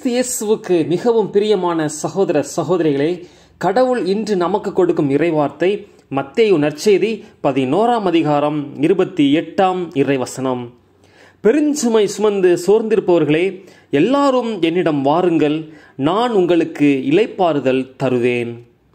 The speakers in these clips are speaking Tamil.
கிறிஸ்து இயேசுவுக்கு மிகவும் பிரியமான சகோதர சகோதரிகளே கடவுள் இன்று நமக்கு கொடுக்கும் இறைவார்த்தை மத்தேயு நற்செய்தி பதினோராம் அதிகாரம் இருபத்தி எட்டாம் இறைவசனம் பெருஞ்சுமை சுமந்து சோர்ந்திருப்பவர்களே எல்லாரும் என்னிடம் வாருங்கள் நான் உங்களுக்கு இளைப்பாறுதல் தருவேன்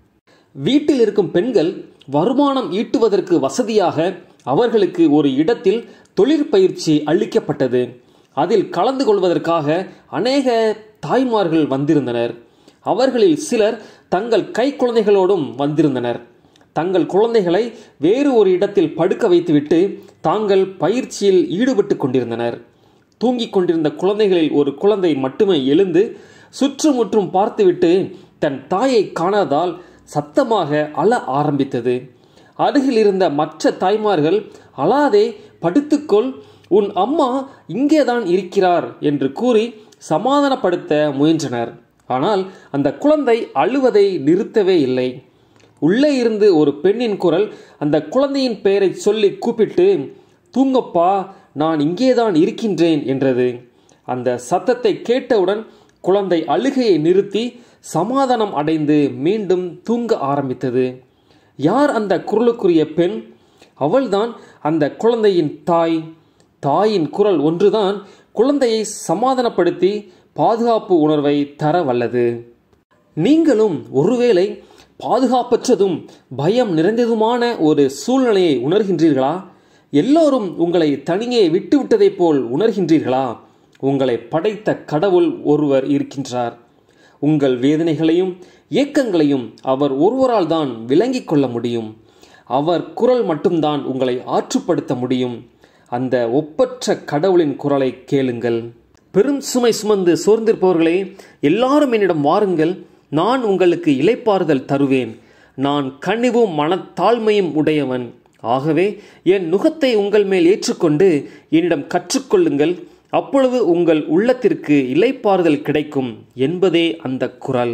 வீட்டில் இருக்கும் பெண்கள் வருமானம் ஈட்டுவதற்கு வசதியாக அவர்களுக்கு ஒரு இடத்தில் தொழிற்பயிற்சி அளிக்கப்பட்டது அதில் கலந்து கொள்வதற்காக அநேக தாய்மார்கள் வந்திருந்தனர் அவர்களில் சிலர் தங்கள் கை குழந்தைகளோடும் வந்திருந்தனர் தங்கள் குழந்தைகளை வேறு ஒரு இடத்தில் படுக்க வைத்துவிட்டு தாங்கள் பயிற்சியில் ஈடுபட்டு கொண்டிருந்தனர் தூங்கிக் கொண்டிருந்த குழந்தைகளில் ஒரு குழந்தை மட்டுமே எழுந்து சுற்றுமுற்றும் பார்த்துவிட்டு தன் தாயை காணாதால் சத்தமாக அழ ஆரம்பித்தது அருகில் இருந்த மற்ற தாய்மார்கள் அழாதே படுத்துக்கொள் உன் அம்மா இங்கேதான் இருக்கிறார் என்று கூறி சமாதானப்படுத்த முயன்றனர் ஆனால் அந்த குழந்தை அழுவதை நிறுத்தவே இல்லை உள்ளே இருந்து ஒரு பெண்ணின் குரல் அந்த குழந்தையின் பெயரை சொல்லி கூப்பிட்டு தூங்கப்பா நான் இங்கேதான் இருக்கின்றேன் என்றது அந்த சத்தத்தை கேட்டவுடன் குழந்தை அழுகையை நிறுத்தி சமாதானம் அடைந்து மீண்டும் தூங்க ஆரம்பித்தது யார் அந்த குரலுக்குரிய பெண் அவள்தான் அந்த குழந்தையின் தாய் தாயின் குரல் ஒன்றுதான் குழந்தையை சமாதானப்படுத்தி பாதுகாப்பு உணர்வை தர வல்லது நீங்களும் ஒருவேளை பாதுகாப்பற்றதும் பயம் நிறைந்ததுமான ஒரு சூழ்நிலையை உணர்கின்றீர்களா எல்லோரும் உங்களை தனியே விட்டுவிட்டதைப் போல் உணர்கின்றீர்களா உங்களை படைத்த கடவுள் ஒருவர் இருக்கின்றார் உங்கள் வேதனைகளையும் ஏக்கங்களையும் அவர் ஒருவரால் தான் விளங்கிக் கொள்ள முடியும் அவர் குரல் மட்டும்தான் உங்களை ஆற்றுப்படுத்த முடியும் அந்த ஒப்பற்ற கடவுளின் குரலை கேளுங்கள் பெரும் சுமை சுமந்து சோர்ந்திருப்பவர்களே எல்லாரும் என்னிடம் வாருங்கள் நான் உங்களுக்கு இலைப்பாறுதல் தருவேன் நான் கனிவும் மனத்தாழ்மையும் உடையவன் ஆகவே என் நுகத்தை உங்கள் மேல் ஏற்றுக்கொண்டு என்னிடம் கற்றுக்கொள்ளுங்கள் அப்பொழுது உங்கள் உள்ளத்திற்கு இலைப்பாறுதல் கிடைக்கும் என்பதே அந்த குரல்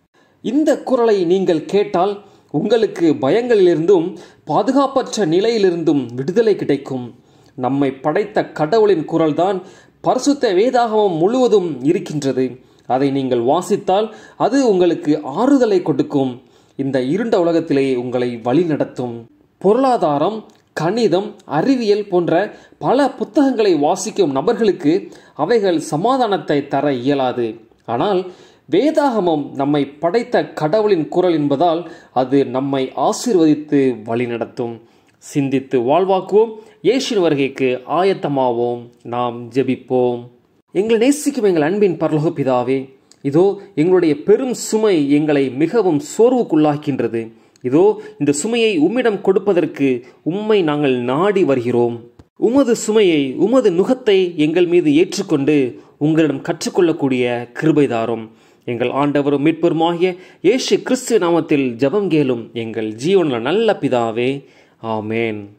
இந்த குரலை நீங்கள் கேட்டால் உங்களுக்கு பயங்களிலிருந்தும் பாதுகாப்பற்ற நிலையிலிருந்தும் விடுதலை கிடைக்கும் நம்மை படைத்த கடவுளின் குரல்தான் பரிசுத்த வேதாகமம் முழுவதும் இருக்கின்றது அதை நீங்கள் வாசித்தால் அது உங்களுக்கு ஆறுதலை கொடுக்கும் இந்த இருண்ட உலகத்திலே உங்களை வழி நடத்தும் பொருளாதாரம் கணிதம் அறிவியல் போன்ற பல புத்தகங்களை வாசிக்கும் நபர்களுக்கு அவைகள் சமாதானத்தை தர இயலாது ஆனால் வேதாகமம் நம்மை படைத்த கடவுளின் குரல் என்பதால் அது நம்மை ஆசீர்வதித்து வழிநடத்தும் சிந்தித்து வாழ்வாக்குவோம் இயேசுவின் வருகைக்கு ஆயத்தமாவோம் நாம் ஜெபிப்போம் எங்களை நேசிக்கும் எங்கள் அன்பின் பரலோக பிதாவே இதோ எங்களுடைய பெரும் சுமை எங்களை மிகவும் சோர்வுக்குள்ளாக்கின்றது இதோ இந்த சுமையை உம்மிடம் கொடுப்பதற்கு உம்மை நாங்கள் நாடி வருகிறோம் உமது சுமையை உமது நுகத்தை எங்கள் மீது ஏற்றுக்கொண்டு உங்களிடம் கற்றுக்கொள்ளக்கூடிய கிருபைதாரும் எங்கள் ஆண்டவரும் மீட்பருமாகிய இயேசு கிறிஸ்து நாமத்தில் ஜபம் கேளும் எங்கள் ஜீவனில் நல்ல பிதாவே ஆமேன்